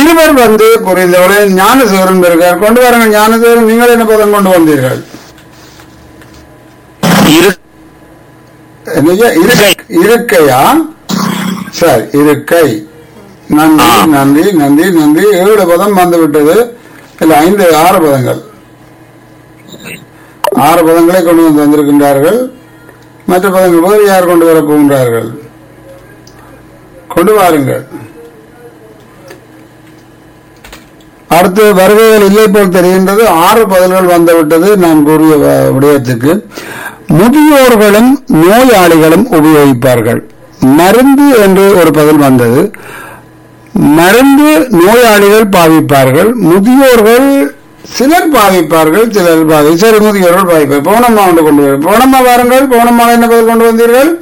இருவர் வந்து புரிந்தவுடன் ஞானசேகரன் இருக்கார் கொண்டு வாருங்க ஞானசேகரன் நீங்கள் என்ன பதம் கொண்டு வந்தீர்கள் இரு என்னய்யா? இரு- இருக்கையா சரி இருக்கை நன்றி ஆ. நன்றி நன்றி நன்றி ஏழு பதம் வந்து விட்டது இல்ல ஐந்து ஆறு பதங்கள் ஆறு பதங்களை கொண்டு வந்து வந்திருக்கின்றார்கள் மற்ற பதங்கள் வேறு யார் கொண்டு வரப் போகின்றார்கள் கொண்டு வாருங்கள் அடுத்து வருகைகள் இல்லை போல் தெரிகின்றது ஆறு பதில்கள் வந்துவிட்டது நான் கூறிய வ- விடயத்துக்கு முதியோர்களும் நோயாளிகளும் உபயோகிப்பார்கள் மருந்து என்று ஒரு பதில் வந்தது மருந்து நோயாளிகள் பாவிப்பார்கள் முதியோர்கள் சிலர் பாவிப்பார்கள் சிலர் பாவி சரி முதியோர்கள் பாவிப்பார் போனம்மா ஒன்று கொண்டு வர போனம்மா வாருங்கள் போனம்மா என்ன பதில் கொண்டு வந்தீர்கள்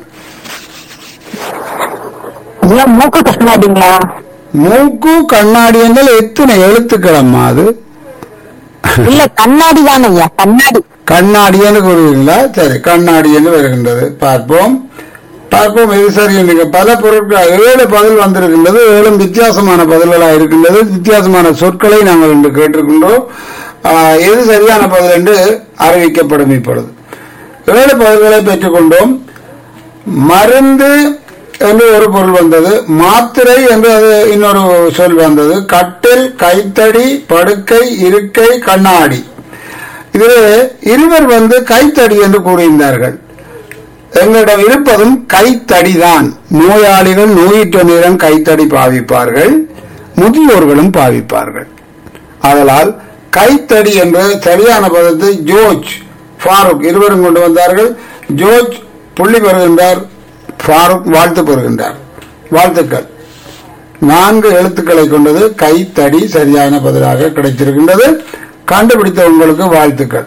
ஐயா மூக்கு கஷ்டமாட்டீங்களா மூக்கு கண்ணாடி என்றால் எத்தனை எழுத்துக்கள் அம்மா அது இல்ல கண்ணாடி தானே ஐயா கண்ணாடி கண்ணாடி என்று கூறுவீங்களா சரி கண்ணாடி என்று வருகின்றது பார்ப்போம் பார்ப்போம் இது சரி நீங்க பல பொருட்கள் ஏழு பதில் வந்திருக்கின்றது ஏழும் வித்தியாசமான பதில்களாக இருக்கின்றது வித்தியாசமான சொற்களை நாங்கள் இன்று கேட்டிருக்கின்றோம் ஆஹ், எது சரியான பதில் என்று அறிவிக்கப்படும் இப்பொழுது ஏழு பதில்களை பெற்றுக்கொண்டோம் மருந்து என்று ஒரு பொருள் வந்தது மாத்திரை என்று அது இன்னொரு சொல் வந்தது கட்டில் கைத்தடி படுக்கை இருக்கை கண்ணாடி இதில் இருவர் வந்து கைத்தடி என்று கூறியிருந்தார்கள் எங்களிடம் இருப்பதும் கைத்தடிதான் நோயாளிகள் நோயிற்ற நேரம் கைத்தடி பாவிப்பார்கள் முதியோர்களும் பாவிப்பார்கள் ஆதலால் கைத்தடி என்ற சரியான பதத்தை ஜோர்ஜ் ஃபாரூக் இருவரும் கொண்டு வந்தார்கள் ஜோர்ஜ் புள்ளி பெறுகின்றார் ஃபாரூக் வாழ்த்து பெறுகின்றார் வாழ்த்துக்கள் நான்கு எழுத்துக்களை கொண்டது கைத்தடி சரியான பதிலாக கிடைத்திருக்கின்றது கண்டுபிடித்த உங்களுக்கு வாழ்த்துக்கள்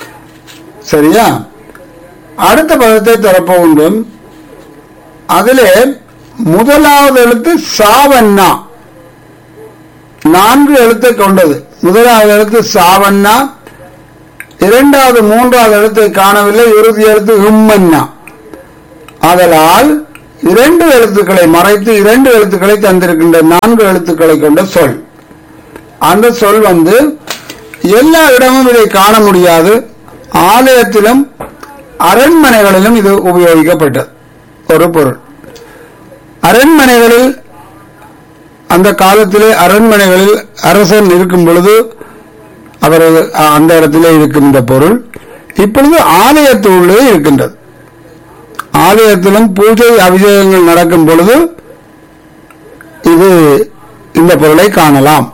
சரியா அடுத்த பதத்தை தரப்போகின்றோம் அதிலே முதலாவது எழுத்து சாவண்ணா நான்கு எழுத்தை கொண்டது முதலாவது எழுத்து சாவண்ணா இரண்டாவது மூன்றாவது எழுத்தை காணவில்லை இறுதி எழுத்து உம்மன்னா ஆதலால் இரண்டு எழுத்துக்களை மறைத்து இரண்டு எழுத்துக்களை தந்திருக்கின்ற நான்கு எழுத்துக்களை கொண்ட சொல் அந்த சொல் வந்து எல்லா இடமும் இதை காண முடியாது ஆலயத்திலும் அரண்மனைகளிலும் இது உபயோகிக்கப்பட்டது ஒரு பொருள் அரண்மனைகளில் அந்த காலத்திலே அரண்மனைகளில் அரசன் இருக்கும் பொழுது அவர் அந்த இடத்திலே இருக்கின்ற பொருள் இப்பொழுது ஆலயத்துள்ளே இருக்கின்றது ஆலயத்திலும் பூஜை அபிஷேகங்கள் நடக்கும் பொழுது இது இந்த பொருளை காணலாம்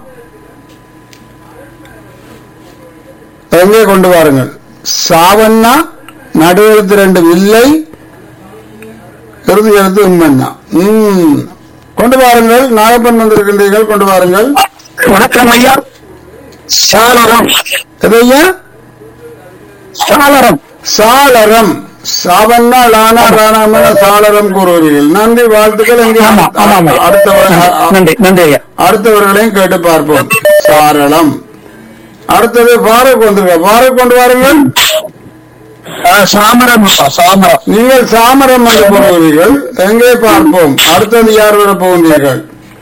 எங்கே கொண்டு வாருங்கள் சாவண்ணா நடு எழுத்து ரெண்டு இல்லை இறுதி எழுத்து உண்மண்ணா ம் கொண்டு வாருங்கள் நாகப்பன் வந்திருக்கின்றீர்கள் கொண்டு வாருங்கள் வணக்கம் ஐயா சாளரம் எதையா சாளரம் சாளரம் சாவண்ணா லானா ராணாம சாளரம் கூறுவீர்கள் நன்றி வாழ்த்துக்கள் எங்கே ஆமா ஆமா ஆமா அடுத்தவர் நன்றி நன்றி ஐயா அடுத்தவர்களையும் கேட்டு பார்ப்போம் சாரளம் அடுத்தது பாரக் வந்திருக்க பாரக் கொண்டு வாருங்கள் சாமரம் சாமரம் நீங்கள் சாமரம் என்று போகிறீர்கள் எங்கே பார்ப்போம் அடுத்தது யார் வர போகின்றீர்கள்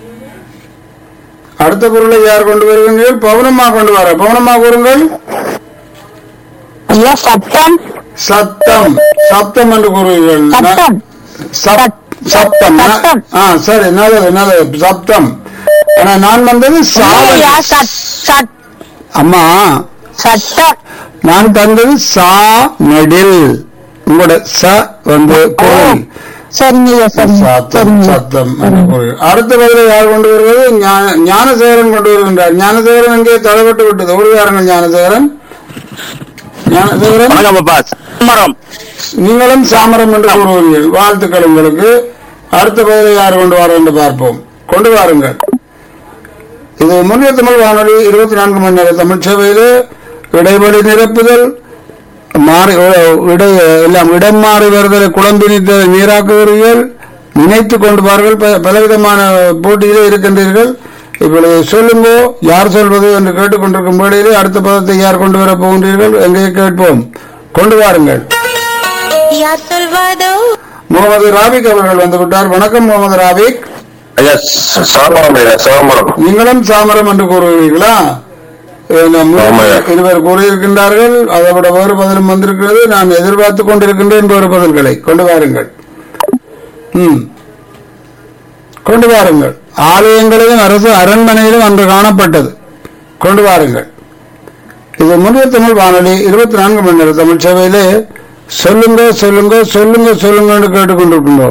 அடுத்த பொருளை யார் கொண்டு வருகின்றீர்கள் பவுனம்மா கொண்டு வர பவுனம்மா கூறுங்கள் ஐயா சட்டம் சத்தம் சத்தம் என்று கூறுவீர்கள் சட்டம் சப்- சப்தம் சத்தம். ஆ சரி நல்லது நல்லது சப்தம் ஆனா நான் வந்தது சாவல் ஐயா சட் சட் அம்மா சட்டம் நான் தந்தது சா நெடில் உங்களோட ச வந்து பொருள் சரிங்க ஐயா சரிங்க சத்தம் சரிங்க சத்தம் என்று பொருள். அடுத்த பதிலை யார் கொண்டு வருவது ஞா- ஞானசேகரன் கொண்டு வருகின்றார் ஞானசேகரன் எங்கே தடப்பட்டு விட்டது ஓடுவாருங்கள் ஞானசேகரன் ஞானசேகரன் வணக்கம் அப்பா சாமரம் நீங்களும் சாமரம் என்று கூறுவீர்கள் வாழ்த்துக்கள் உங்களுக்கு அடுத்த பதிலை யார் கொண்டு வர என்று பார்ப்போம் கொண்டு வாருங்கள் இது முன்னிய தமிழ் வானொலி இருபத்தி நான்கு மணி நேர தமிழ் சேவையில் இடைவெளி நிரப்புதல் மாறி இடை எல்லாம் இடம் மாறி வருதலை குழம்பினித்த நீராக்குகிறீர்கள் நினைத்துக் கொண்டு பாருங்கள் ப- பலவிதமான போட்டியிலே இருக்கின்றீர்கள் இப்பொழுது சொல்லுங்கோ யார் சொல்வது என்று கேட்டுக்கொண்டிருக்கும் வேளையிலே அடுத்த பதத்தை யார் கொண்டு வரப் போகின்றீர்கள் எங்கே கேட்போம் கொண்டு வாருங்கள் யார் சொல்வதோ முகமது ராபிக் அவர்கள் வந்து விட்டார் வணக்கம் முகமது ராபிக் ஐயா ச- சாமரம் ஐயா சாமரம் நீங்களும் சாமரம் என்று கூறுகிறீர்களா அஹ் நம் ஆமாய்யா. இருவர் கூறியிருக்கின்றார்கள் அதை விட வேறு பதிலும் வந்திருக்கிறது நான் எதிர்பார்த்துக் கொண்டிருக்கின்றேன் வேறு பதில்களை கொண்டு வாருங்கள் ம் கொண்டு வாருங்கள் ஆலயங்களிலும் அரசு அரண்மனையிலும் அன்று காணப்பட்டது கொண்டு வாருங்கள் இது முன்னிய தமிழ் வானொலி இருபத்தி நான்கு மணி நேர தமிழ் சேவையிலே சொல்லுங்க சொல்லுங்க சொல்லுங்க சொல்லுங்க என்று கேட்டுக்கொண்டிருக்கின்றோம்